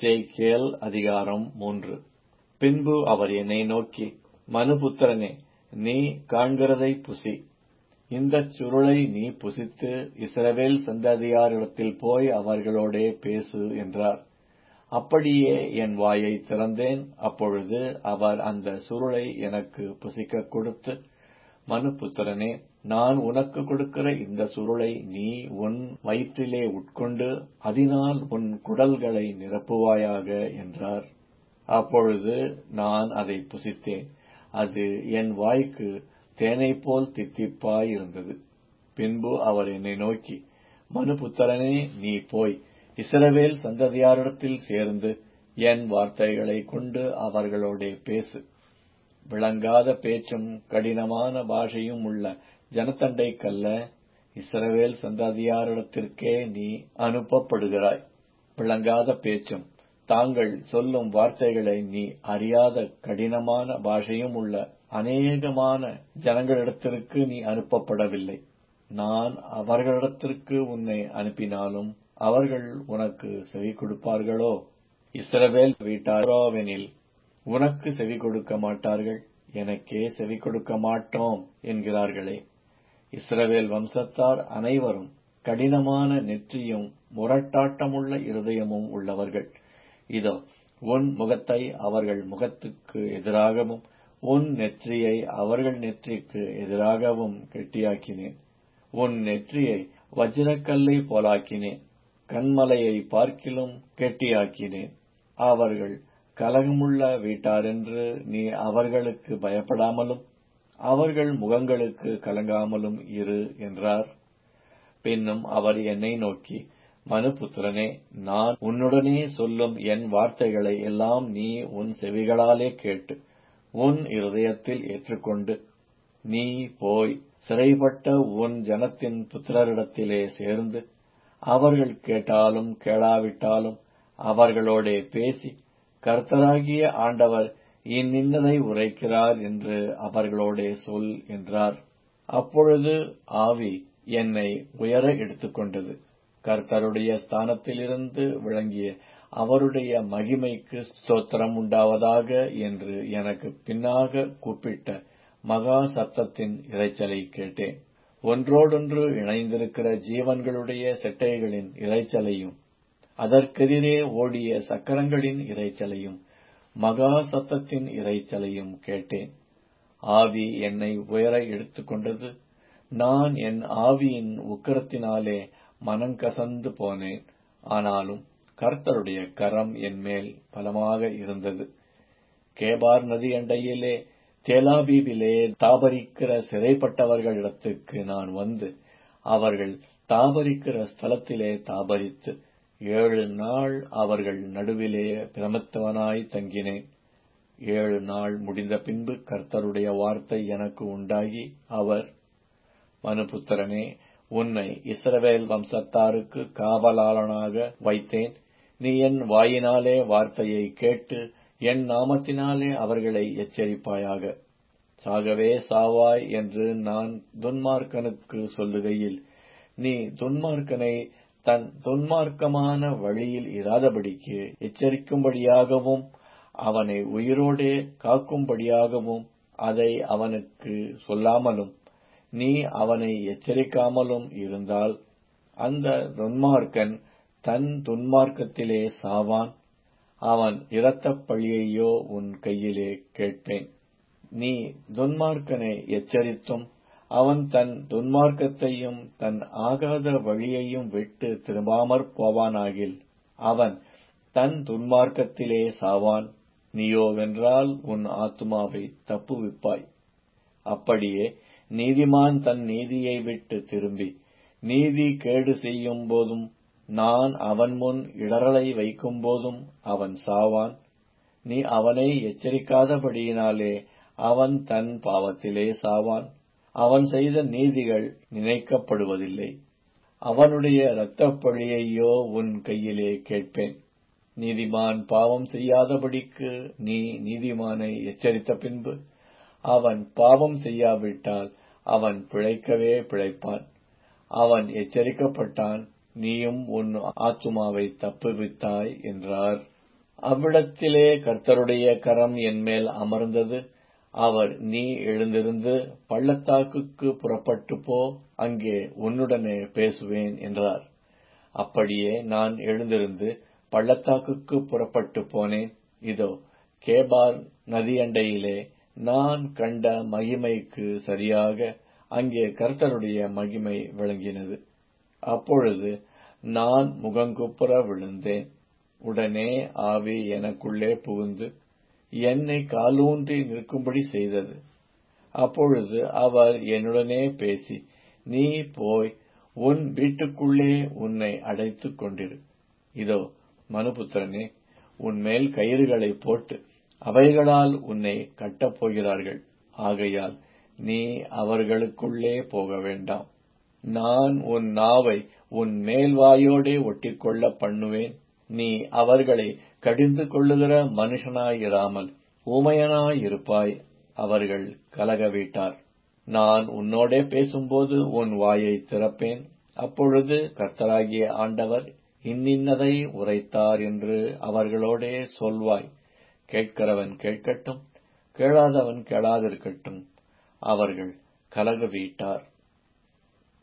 எசேக்கியேல் அதிகாரம் மூன்று பின்பு அவர் என்னை நோக்கி மனுபுத்திரனே நீ காண்கிறதைப் புசி இந்தச் சுருளை நீ புசித்து இஸ்ரவேல் சந்ததியாரிடத்தில் போய் அவர்களோடே பேசு என்றார் அப்படியே என் வாயைத் திறந்தேன் அப்பொழுது அவர் அந்த சுருளை எனக்கு புசிக்கக் கொடுத்து மனுபுத்திரனே நான் உனக்கு கொடுக்கிற இந்த சுருளை நீ உன் வயிற்றிலே உட்கொண்டு அதினால் உன் குடல்களை நிரப்புவாயாக என்றார் அப்பொழுது நான் அதை புசித்தேன் அது என் வாய்க்கு தேனைப்போல் தித்திப்பாய் இருந்தது பின்பு அவர் என்னை நோக்கி மனுபுத்திரனே நீ போய் இஸ்ரவேல் சந்ததியாரிடத்தில் சேர்ந்து என் வார்த்தைகளைக் கொண்டு அவர்களோடே பேசு விளங்காத பேச்சும் கடினமான பாஷையும் உள்ள ஜனத்தண்டைக்கல்ல இஸ்ரவேல் சந்ததியாரிடத்திற்கே நீ அனுப்பப்படுகிறாய் விளங்காத பேச்சும் தாங்கள் சொல்லும் வார்த்தைகளை நீ அறியாத கடினமான பாஷையும் உள்ள அநேகமான ஜனங்களிடத்திற்கு நீ அனுப்பப்படவில்லை நான் அவர்களிடத்திற்கு உன்னை அனுப்பினாலும் அவர்கள் உனக்கு செவி கொடுப்பார்களோ இஸ்ரவேல் வீட்டாரோவெனில் உனக்கு செவி கொடுக்க மாட்டார்கள் எனக்கே செவி கொடுக்க மாட்டோம் என்கிறார்களே இஸ்ரவேல் வம்சத்தார் அனைவரும் கடினமான நெற்றியும் முரட்டாட்டமுள்ள இருதயமும் உள்ளவர்கள் இதோ உன் முகத்தை அவர்கள் முகத்துக்கு எதிராகவும் உன் நெற்றியை அவர்கள் நெற்றிக்கு எதிராகவும் கெட்டியாக்கினேன் உன் நெற்றியை வஜ்ரக்கல்லை போலாக்கினேன் கண்மலையை பார்க்கிலும் கெட்டியாக்கினேன் அவர்கள் கலகமுள்ள வீட்டாரென்று நீ அவர்களுக்கு பயப்படாமலும் அவர்கள் முகங்களுக்கு கலங்காமலும் இரு என்றார் பின்னும் அவர் என்னை நோக்கி மனுபுத்திரனே நான் உன்னுடனே சொல்லும் என் வார்த்தைகளை எல்லாம் நீ உன் செவிகளாலே கேட்டு உன் இருதயத்தில் ஏற்றுக்கொண்டு நீ போய் சிறைப்பட்ட உன் ஜனத்தின் புத்திரரிடத்திலே சேர்ந்து அவர்கள் கேட்டாலும் கேளாவிட்டாலும் அவர்களோடே பேசி கர்த்தராகிய ஆண்டவர் இன்னின்னதை உரைக்கிறார் என்று அவர்களோடே சொல் என்றார் அப்பொழுது ஆவி என்னை உயர எடுத்துக்கொண்டது கர்த்தருடைய ஸ்தானத்திலிருந்து விளங்கிய அவருடைய மகிமைக்கு ஸ்தோத்திரம் உண்டாவதாக என்று எனக்கு பின்னாக கூப்பிட்ட மகா சத்தத்தின் இரைச்சலை கேட்டேன் ஒன்றோடொன்று இணைந்திருக்கிற ஜீவன்களுடைய செட்டைகளின் இரைச்சலையும் அதற்கெதிரே ஓடிய சக்கரங்களின் இரைச்சலையும் மகா சத்தத்தின் இரைச்சலையும் கேட்டேன் ஆவி என்னை உயர எடுத்துக்கொண்டது நான் என் ஆவியின் உக்கரத்தினாலே மனங்கசந்து போனேன் ஆனாலும் கர்த்தருடைய கரம் என் மேல் பலமாக இருந்தது கேபார் நதி அண்டையிலே தேலாபீபிலே தாபரிக்கிற சிறைப்பட்டவர்களிடத்துக்கு நான் வந்து அவர்கள் தாபரிக்கிற ஸ்தலத்திலே தாபரித்து ஏழு நாள் அவர்கள் நடுவிலே பிரமத்தவனாய் தங்கினேன் ஏழு நாள் முடிந்த பின்பு கர்த்தருடைய வார்த்தை எனக்கு உண்டாகி அவர் மனுபுத்திரனே உன்னை இஸ்ரவேல் வம்சத்தாருக்கு காவலாளனாக வைத்தேன் நீ என் வாயினாலே வார்த்தையை கேட்டு என் நாமத்தினாலே அவர்களை எச்சரிப்பாயாக சாகவே சாவாய் என்று நான் துன்மார்க்கனுக்கு சொல்லுகையில் நீ துன்மார்க்கனை தன் துன்மார்க்கமான வழியில் இராதபடிக்கு எச்சரிக்கும்படியாகவும் அவனை உயிரோடே காக்கும்படியாகவும் அதை அவனுக்கு சொல்லாமலும் நீ அவனை எச்சரிக்காமலும் இருந்தால் அந்த துன்மார்க்கன் தன் துன்மார்க்கத்திலே சாவான் அவன் இரத்தப் பழியையோ உன் கையிலே கேட்பேன் நீ துன்மார்க்கனை எச்சரித்தும் அவன் தன் துன்மார்க்கத்தையும் தன் ஆகாத வழியையும் விட்டு திரும்பாமற் போவானாகில் அவன் தன் துன்மார்க்கத்திலே சாவான் நீயோவென்றால் உன் ஆத்துமாவை தப்புவிப்பாய் அப்படியே நீதிமான் தன் நீதியை விட்டு திரும்பி நீதி கேடு செய்யும் போதும் நான் அவன் முன் இடரலை வைக்கும் போதும் அவன் சாவான் நீ அவனை எச்சரிக்காதபடியினாலே அவன் தன் பாவத்திலே சாவான் அவன் செய்த நீதிகள் நினைக்கப்படுவதில்லை அவனுடைய இரத்தப் பழியையோ உன் கையிலே கேட்பேன் நீதிமான் பாவம் செய்யாதபடிக்கு நீ நீதிமானை எச்சரித்த பின்பு அவன் பாவம் செய்யாவிட்டால் அவன் பிழைக்கவே பிழைப்பான் அவன் எச்சரிக்கப்பட்டான் நீயும் உன் ஆத்துமாவை தப்புவித்தாய் என்றார் அவ்விடத்திலே கர்த்தருடைய கரம் என்மேல் அமர்ந்தது அவர் நீ எழுந்திருந்து பள்ளத்தாக்குக்கு புறப்பட்டுப் போ அங்கே உன்னுடனே பேசுவேன் என்றார் அப்படியே நான் எழுந்திருந்து பள்ளத்தாக்குக்கு புறப்பட்டுப் போனேன் இதோ கேபார் நதியண்டையிலே நான் கண்ட மகிமைக்கு சரியாக அங்கே கர்த்தருடைய மகிமை விளங்கினது அப்பொழுது நான் முகங்குப்புற விழுந்தேன் உடனே ஆவி எனக்குள்ளே புகுந்து என்னை காலூன்றி நிற்கும்படி செய்தது அப்பொழுது அவர் என்னுடனே பேசி நீ போய் உன் வீட்டுக்குள்ளே உன்னை அடைத்துக் கொண்டிரு இதோ மனுபுத்திரனே உன்மேல் கயிறுகளை போட்டு அவைகளால் உன்னை கட்டப் போகிறார்கள் ஆகையால் நீ அவர்களுக்குள்ளே போக வேண்டாம் நான் உன் நாவை உன் மேல்வாயோடே ஒட்டிக்கொள்ள பண்ணுவேன் நீ அவர்களை கடிந்து கொள்ளுகிற மனுஷனாயிராமல் ஊமையனாயிருப்பாய் அவர்கள் கலக வீட்டார் நான் உன்னோடே பேசும்போது உன் வாயை திறப்பேன் அப்பொழுது கர்த்தராகிய ஆண்டவர் இன்னின்னதை உரைத்தார் என்று அவர்களோடே சொல்வாய் கேட்கிறவன் கேட்கட்டும் கேளாதவன் கேளாதிருக்கட்டும் அவர்கள் கலக வீட்டார்